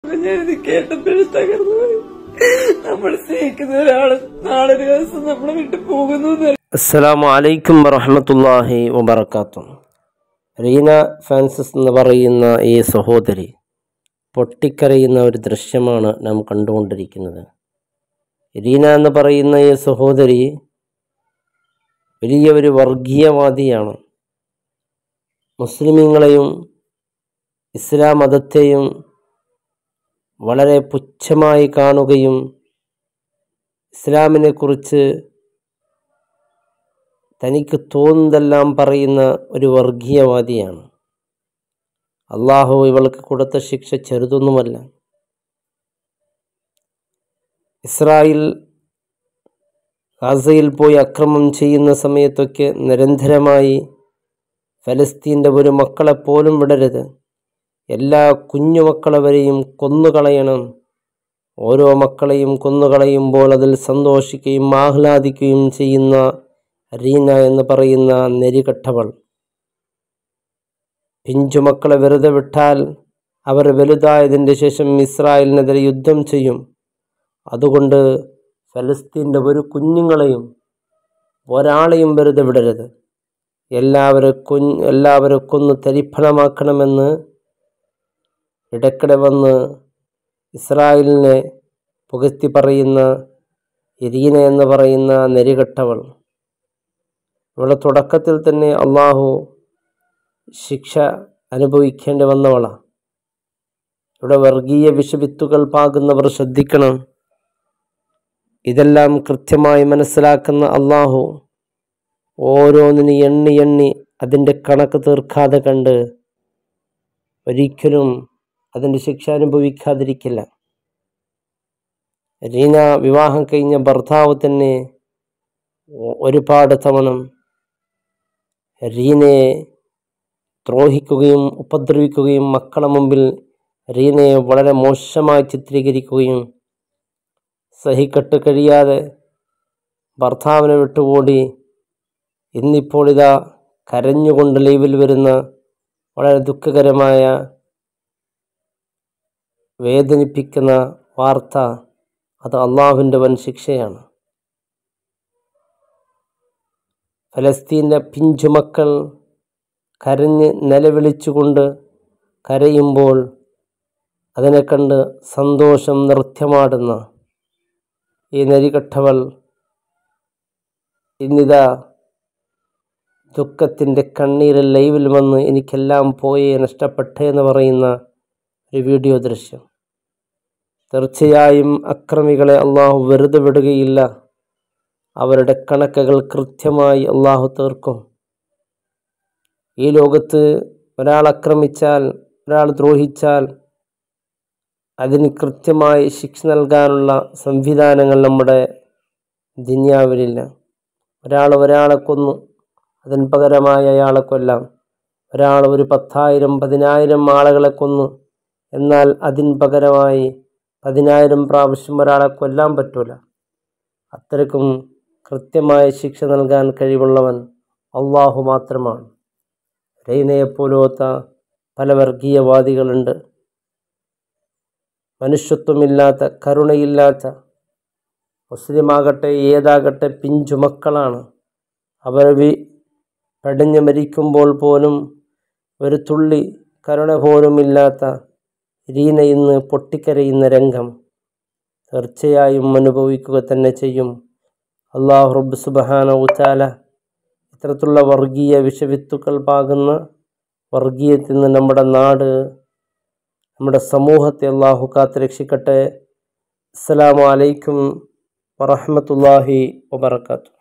കുഞ്ഞെഴുതി കേട്ടപ്പോഴും തകർന്നു പോയി. നമ്മൾ സ്നേഹിക്കുന്ന ഒരാള് നാളെ ഒരു ദിവസം നമ്മളെ വിട്ടു പോകുന്നു എന്ന് അസ്സലാമു അലൈക്കും വറഹമത്തല്ലാഹി വബർക്കാത്തു റീന ഫാൻസിസ് എന്ന് പറയുന്ന ഈ സഹോദരി പൊട്ടിക്കരയുന്ന ഒരു ദൃശ്യമാണ് നാം കണ്ടുകൊണ്ടിരിക്കുന്നത് റീന എന്ന് പറയുന്ന ഈ സഹോദരി വലിയ ഒരു വർഗീയവാദിയാണ് മുസ്ലിമീങ്ങളെയും ഇസ്ലാം മതത്തെയും വളരെ പുച്ഛമായി കാണുകയും ഇസ്ലാമിനെക്കുറിച്ച് തനിക്ക് തോന്നുന്നതെല്ലാം പറയുന്ന ഒരു വർഗീയവാദിയാണ് അള്ളാഹു ഇവൾക്ക് കൊടുത്ത ശിക്ഷ ചെറുതൊന്നുമല്ല ഇസ്രായേൽ ഗാസയിൽ പോയി അക്രമം ചെയ്യുന്ന സമയത്തൊക്കെ നിരന്തരമായി ഫലസ്തീൻ്റെ ഒരു മക്കളെ പോലും വിടരുത് എല്ലാ കുഞ്ഞുമക്കളവരെയും കൊന്നുകളയണം ഓരോ മക്കളെയും കൊന്നുകളയുമ്പോൾ അതിൽ സന്തോഷിക്കുകയും ആഹ്ലാദിക്കുകയും ചെയ്യുന്ന റീന എന്ന് പറയുന്ന നെരികെട്ടവൾ പിഞ്ചുമക്കളെ വെറുതെ വിട്ടാൽ അവർ വലുതായതിൻ്റെ ശേഷം ഇസ്രായേലിനെതിരെ യുദ്ധം ചെയ്യും അതുകൊണ്ട് ഫലസ്തീൻ്റെ ഒരു കുഞ്ഞുങ്ങളെയും ഒരാളെയും വെറുതെ വിടരുത് എല്ലാവരെ കുഞ്ഞ് എല്ലാവരെ കൊന്ന് തരിപ്പണമാക്കണമെന്ന് ഇടയ്ക്കിടെ വന്ന് ഇസ്രായേലിനെ പുകഴ്ത്തി പറയുന്ന ഇരീന എന്ന് പറയുന്ന നെരികെട്ടവൾ ഇവിടെ തുടക്കത്തിൽ തന്നെ അള്ളാഹു ശിക്ഷ അനുഭവിക്കേണ്ടി വന്നവളാണ് ഇവിടെ വർഗീയ വിഷവിത്തുകൾ പാകുന്നവർ ശ്രദ്ധിക്കണം ഇതെല്ലാം കൃത്യമായി മനസ്സിലാക്കുന്ന അള്ളാഹു ഓരോന്നിന് എണ്ണി എണ്ണി അതിൻ്റെ കണക്ക് തീർക്കാതെ കണ്ട് ഒരിക്കലും അതിൻ്റെ ശിക്ഷ അനുഭവിക്കാതിരിക്കില്ല റീന വിവാഹം കഴിഞ്ഞ ഭർത്താവ് തന്നെ ഒരുപാട് തവണ റീനയെ ദ്രോഹിക്കുകയും ഉപദ്രവിക്കുകയും മക്കളെ മുമ്പിൽ റീനയെ വളരെ മോശമായി ചിത്രീകരിക്കുകയും സഹിക്കെട്ട് കഴിയാതെ ഭർത്താവിനെ വിട്ടുകൂടി ഇന്നിപ്പോൾ ഇതാ കരഞ്ഞുകൊണ്ട് ലൈവിൽ വരുന്ന വളരെ ദുഃഖകരമായ വേദനിപ്പിക്കുന്ന വാർത്ത അത് അള്ളാഹുവിൻ്റെ വൻ ശിക്ഷയാണ് ഫലസ്തീൻ്റെ പിഞ്ചുമക്കൾ കരഞ്ഞ് നിലവിളിച്ചുകൊണ്ട് കരയുമ്പോൾ അതിനെ കണ്ട് സന്തോഷം നൃത്യമാടുന്ന ഈ നെരികെട്ടവൾ ഇന്നിതാ ദുഃഖത്തിൻ്റെ കണ്ണീരിൽ ലൈവിൽ വന്ന് എനിക്കെല്ലാം പോയേ നഷ്ടപ്പെട്ടേ എന്ന് പറയുന്ന ഒരു വീഡിയോ ദൃശ്യം തീർച്ചയായും അക്രമികളെ അള്ളാഹു വെറുതെ വിടുകയില്ല അവരുടെ കണക്കുകൾ കൃത്യമായി അള്ളാഹു തീർക്കും ഈ ലോകത്ത് ഒരാൾ ആക്രമിച്ചാൽ ഒരാൾ ദ്രോഹിച്ചാൽ അതിന് കൃത്യമായി ശിക്ഷ നൽകാനുള്ള സംവിധാനങ്ങൾ നമ്മുടെ ദുനിയാവിലില്ല ഒരാൾ ഒരാളെ കൊന്നു അതിന് പകരമായി അയാളെ കൊല്ലാം ഒരാൾ ഒരു പത്തായിരം പതിനായിരം ആളുകളെ കൊന്നു എന്നാൽ അതിന് പകരമായി പതിനായിരം പ്രാവശ്യം ഒരാളെ കൊല്ലാൻ പറ്റൂല അത്രയ്ക്കും കൃത്യമായ ശിക്ഷ നൽകാൻ കഴിവുള്ളവൻ അള്ളാഹു മാത്രമാണ് റെയ്നയെപ്പോലത്ത പല വർഗീയവാദികളുണ്ട് മനുഷ്യത്വമില്ലാത്ത കരുണയില്ലാത്ത മുസ്ലിമാകട്ടെ ഏതാകട്ടെ പിഞ്ചു മക്കളാണ് അവർ വി പടിഞ്ഞു മരിക്കുമ്പോൾ പോലും ഒരു തുള്ളി കരുണ പോലുമില്ലാത്ത രീന ഇന്ന് പൊട്ടിക്കരയുന്ന രംഗം തീർച്ചയായും അനുഭവിക്കുക തന്നെ ചെയ്യും അള്ളാഹു റബ്ബ് സുബഹാന ഉത്താല ഇത്തരത്തിലുള്ള വർഗീയ വിഷവിത്തുക്കൾ പാകുന്ന വർഗീയത്തിൽ നിന്ന് നമ്മുടെ നാട് നമ്മുടെ സമൂഹത്തെ അള്ളാഹു കാത്ത് രക്ഷിക്കട്ടെ അസ്സലാമു അലൈക്കും വറഹമത്തല്ലാഹി വബർക്കാത്തു